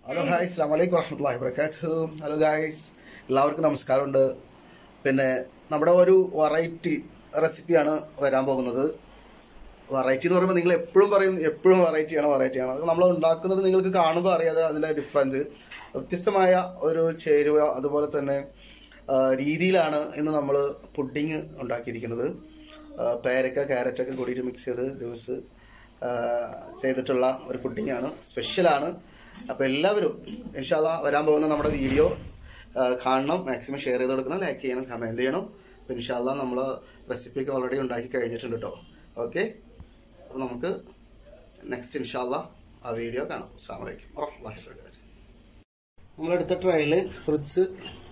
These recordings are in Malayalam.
ഹലോ ഹായ് അസ്ലാം വലൈക്കും വറഹമത്തല്ലാഹി വബർക്കാത്തു ഹലോ ഗായ്സ് എല്ലാവർക്കും നമസ്കാരമുണ്ട് പിന്നെ നമ്മുടെ ഒരു വെറൈറ്റി റെസിപ്പിയാണ് വരാൻ പോകുന്നത് വെറൈറ്റി എന്ന് പറയുമ്പോൾ നിങ്ങൾ എപ്പോഴും പറയും എപ്പോഴും വെറൈറ്റിയാണ് വെറൈറ്റിയാണ് അത് നമ്മൾ ഉണ്ടാക്കുന്നത് നിങ്ങൾക്ക് കാണുമ്പോൾ അറിയാതെ അതിൻ്റെ ഡിഫറൻസ് വ്യത്യസ്തമായ ഒരു ചേരുവ അതുപോലെ തന്നെ ആ, രീതിയിലാണ് ഇന്ന് നമ്മൾ പുഡിങ് ഉണ്ടാക്കിയിരിക്കുന്നത് ആ, പേരക്ക ക്യാരറ്റൊക്കെ കൂടിയിട്ട് മിക്സ് ചെയ്ത് ജ്യൂസ് ചെയ്തിട്ടുള്ള ഒരു പുഡിങ്ങാണ് സ്പെഷ്യലാണ് അപ്പോൾ എല്ലാവരും ഇൻഷാല്ല വരാൻ പോകുന്ന നമ്മുടെ വീഡിയോ കാണണം മാക്സിമം ഷെയർ ചെയ്ത് കൊടുക്കണം ലൈക്ക് ചെയ്യണം കമൻറ്റ് ചെയ്യണം അപ്പോൾ ഇൻഷാല്ല നമ്മൾ റെസിപ്പിയൊക്കെ ഓൾറെഡി ഉണ്ടാക്കി കഴിഞ്ഞിട്ടുണ്ട് കേട്ടോ ഓക്കെ അപ്പോൾ നമുക്ക് നെക്സ്റ്റ് ഇൻഷാല്ല ആ വീഡിയോ കാണാം അസ്സാം വലൈക്കും വറഹ്മത്തുള്ളാഹി വബറകാതുഹു നമ്മളെടുത്ത ട്രയൽ കുറച്ച്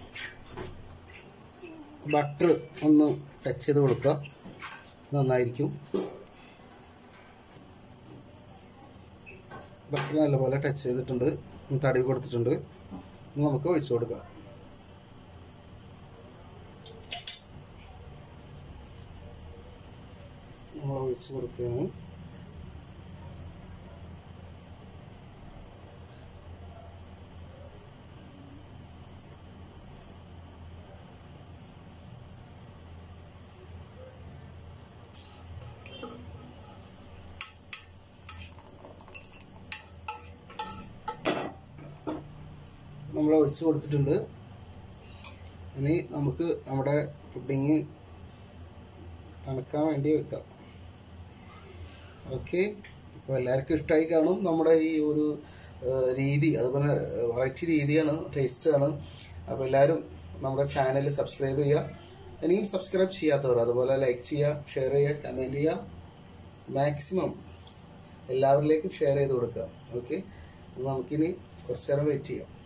ബട്ടർ ഒന്ന് ടച്ച് ചെയ്ത് കൊടുക്കുക നന്നായിരിക്കും ബട്ടർ നല്ലപോലെ ടച്ച് ചെയ്തിട്ടുണ്ട് ഒന്ന് തടവി കൊടുത്തിട്ടുണ്ട് ഇനി നമുക്ക് ഒഴിച്ചു കൊടുക്കാം നമ്മൾ ഒഴിച്ച് കൊടുക്കുകയാണ് നമ്മൾ ഒഴിച്ച് കൊടുത്തിട്ടുണ്ട് ഇനി നമുക്ക് നമ്മുടെ പുഡിങ് തണുക്കാൻ വേണ്ടി വെക്കാം ഓക്കെ അപ്പോൾ എല്ലാവർക്കും ഇഷ്ടമായി കാണും നമ്മുടെ ഈ ഒരു ആ, രീതി അതുപോലെ വെറൈറ്റി രീതിയാണ് ടേസ്റ്റാണ് അപ്പോൾ എല്ലാവരും നമ്മുടെ ചാനൽ സബ്സ്ക്രൈബ് ചെയ്യുക ഇനിയും സബ്സ്ക്രൈബ് ചെയ്യാത്തവർ അതുപോലെ ലൈക്ക് ചെയ്യുക ഷെയർ ചെയ്യുക കമൻറ്റ് ചെയ്യുക മാക്സിമം എല്ലാവരിലേക്കും ഷെയർ ചെയ്ത് കൊടുക്കുക ഓക്കെ നമുക്കിനി കുറച്ച് നേരം വെയിറ്റ് ചെയ്യാം